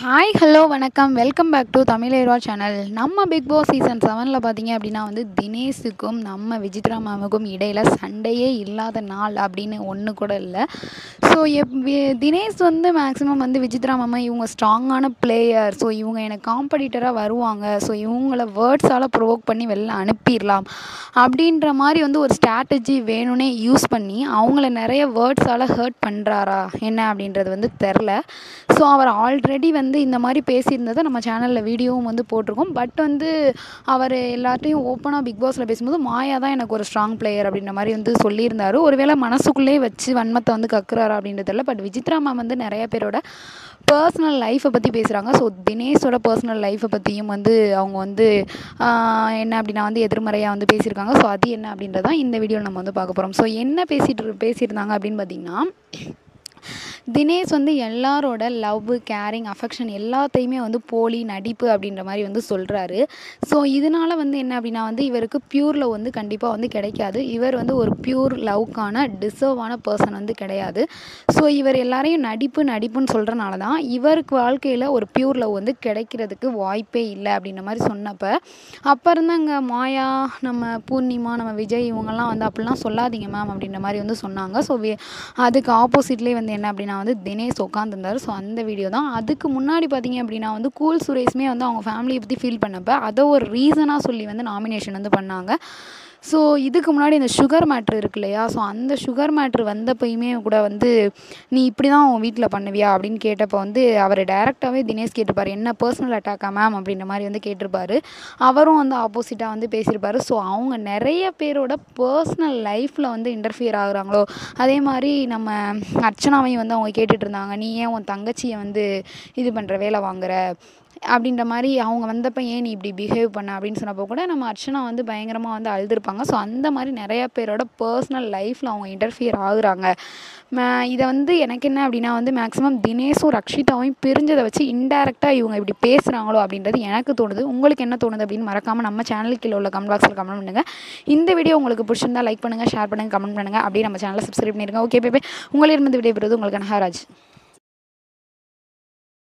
hi hello வணக்கம் welcome back to Tamizhera channel நம்ம big boss season செவனில் பார்த்தீங்க அப்படின்னா வந்து தினேஷுக்கும் நம்ம விசித்ரா மேமுக்கும் இடையில் சண்டையே இல்லாத நாள் அப்படின்னு ஒன்று கூட இல்லை ஸோ எப் வி- தினேஷ் வந்து மேக்ஸிமம் வந்து விசித்ரா மேமா இவங்க ஸ்ட்ராங்கான பிளேயர் ஸோ இவங்க எனக்கு காம்படிட்டராக வருவாங்க ஸோ இவங்கள வேர்ட்ஸால் ப்ரொவோக் பண்ணி வெளில அனுப்பிடலாம் அப்படின்ற மாதிரி வந்து ஒரு ஸ்ட்ராட்டஜி வேணும்னே யூஸ் பண்ணி அவங்கள நிறைய வேர்ட்ஸால் ஹர்ட் பண்ணுறாரா என்ன அப்படின்றது வந்து தெரில ஸோ அவர் ஆல்ரெடி வந்து இந்த மாதிரி பேசியிருந்ததை நம்ம சேனலில் வீடியோவும் வந்து போட்டிருக்கோம் பட் வந்து அவர் எல்லார்ட்டையும் ஓப்பனாக பிக் பாஸில் பேசும்போது மாயா தான் எனக்கு ஒரு ஸ்ட்ராங் பிளேயர் அப்படின்ற மாதிரி வந்து சொல்லியிருந்தாரு ஒருவேளை மனசுக்குள்ளே வச்சு வன்மத்தை வந்து கக்குறாரா அப்படின்றது தெரியல பட் விசித்ரா மேம் வந்து நிறைய பேரோட பர்சனல் லைஃப்பை பற்றி பேசுகிறாங்க ஸோ தினேஷோட பர்சனல் லைஃப்பை பற்றியும் வந்து அவங்க வந்து ஆஹ், என்ன அப்படின்னா வந்து எதிர்மறையாக வந்து பேசியிருக்காங்க ஸோ அது என்ன அப்படின்றதான் இந்த வீடியோவில் நம்ம வந்து பார்க்க போகிறோம் ஸோ என்ன பேசிட்டு பேசியிருந்தாங்க அப்படின்னு பார்த்தீங்கன்னா தினேஷ் வந்து எல்லாரோட லவ் கேரிங் அஃபெக்ஷன் எல்லாத்தையுமே வந்து போலி நடிப்பு அப்படின்ற மாதிரி வந்து சொல்கிறாரு ஸோ இதனால் வந்து என்ன அப்படின்னா வந்து இவருக்கு பியூர் லவ் வந்து கண்டிப்பாக வந்து கிடைக்காது இவர் வந்து ஒரு பியூர் லவ்க்கான டிசர்வான பர்சன் வந்து கிடையாது ஸோ இவர் எல்லாரையும் நடிப்பு நடிப்புன்னு சொல்கிறனால தான் இவருக்கு வாழ்க்கையில் ஒரு பியூர் லவ் வந்து கிடைக்கிறதுக்கு வாய்ப்பே இல்லை அப்படின்ற மாதிரி சொன்னப்போ அப்போ இருந்தாங்க மாயா நம்ம பூர்ணிமா நம்ம விஜய் இவங்கெல்லாம் வந்து அப்படிலாம் சொல்லாதீங்க மேம் அப்படின்ற மாதிரி வந்து சொன்னாங்க ஸோ அதுக்கு ஆப்போசிட்லேயே வந்து என்ன அப்படின்னா வந்து தினேஷ் உட்காந்துருந்தாரு ஸோ அந்த வீடியோ தான் அதுக்கு முன்னாடி பார்த்தீங்க அப்படின்னா வந்து கூல் சுரேஷ்மே வந்து அவங்க ஃபேமிலியை பற்றி ஃபீல் பண்ணப்போ அதை ஒரு ரீசனாக சொல்லி வந்து நாமினேஷன் வந்து பண்ணாங்க ஸோ இதுக்கு முன்னாடி இந்த சுகர் மேட்ரு இருக்கு இல்லையா ஸோ அந்த சுகர் மேட்ரு வந்தப்பயுமே கூட வந்து நீ இப்படி தான் உன் வீட்டில் பண்ணுவியா அப்படின்னு கேட்டப்போ வந்து அவர் டைரெக்டாகவே தினேஷ் கேட்டிருப்பாரு என்ன பர்சனல் அட்டாக்கா மேம் அப்படின்ற மாதிரி வந்து கேட்டிருப்பாரு அவரும் வந்து ஆப்போசிட்டாக வந்து பேசியிருப்பாரு ஸோ அவங்க நிறைய பேரோட பர்சனல் லைஃப்பில் வந்து இன்டர்ஃபியர் ஆகுறாங்களோ அதே மாதிரி நம்ம அர்ச்சனாவையும் வந்து அவங்க கேட்டுட்டு இருந்தாங்க நீ ஏன் உன் தங்கச்சியை வந்து இது பண்ணுற வேலை வாங்குற அப்படின்ற மாதிரி அவங்க வந்தப்போ ஏன் நீ இப்படி பிஹேவ் பண்ண அப்படின்னு சொன்னப்போ கூட நம்ம அர்ச்சனா வந்து பயங்கரமாக வந்து அழுதுருப்பாங்க ஸோ அந்த மாதிரி நிறைய பேரோட பர்சனல் லைஃப்பில் அவங்க இன்டர்ஃபியர் ஆகுறாங்க ம- இதை வந்து எனக்கு என்ன அப்படின்னா வந்து மேக்ஸிமம் தினேஷும் ரக்ஷிதாவையும் பிரிஞ்சதை வச்சு இன்டெரக்டாக இவங்க இப்படி பேசுகிறாங்களோ அப்படின்றது எனக்கு தோணுது உங்களுக்கு என்ன தோணுது அப்படின்னு மறக்காமல் நம்ம சேனலுக்கு கீழே உள்ள கமெண்ட் பாக்ஸில் கமெண்ட் பண்ணுங்கள் இந்த வீடியோ உங்களுக்கு பிடிச்சிருந்தா லைக் பண்ணுங்கள் ஷேர் பண்ணுங்கள் கமெண்ட் பண்ணுங்கள் அப்படியே நம்ம சேனலை சப்ஸ்கிரைப் பண்ணிடுங்க ஓகே பேபே உங்களிடமிருந்து விடைபெறுவது உங்களுக்கு ஹராஜ்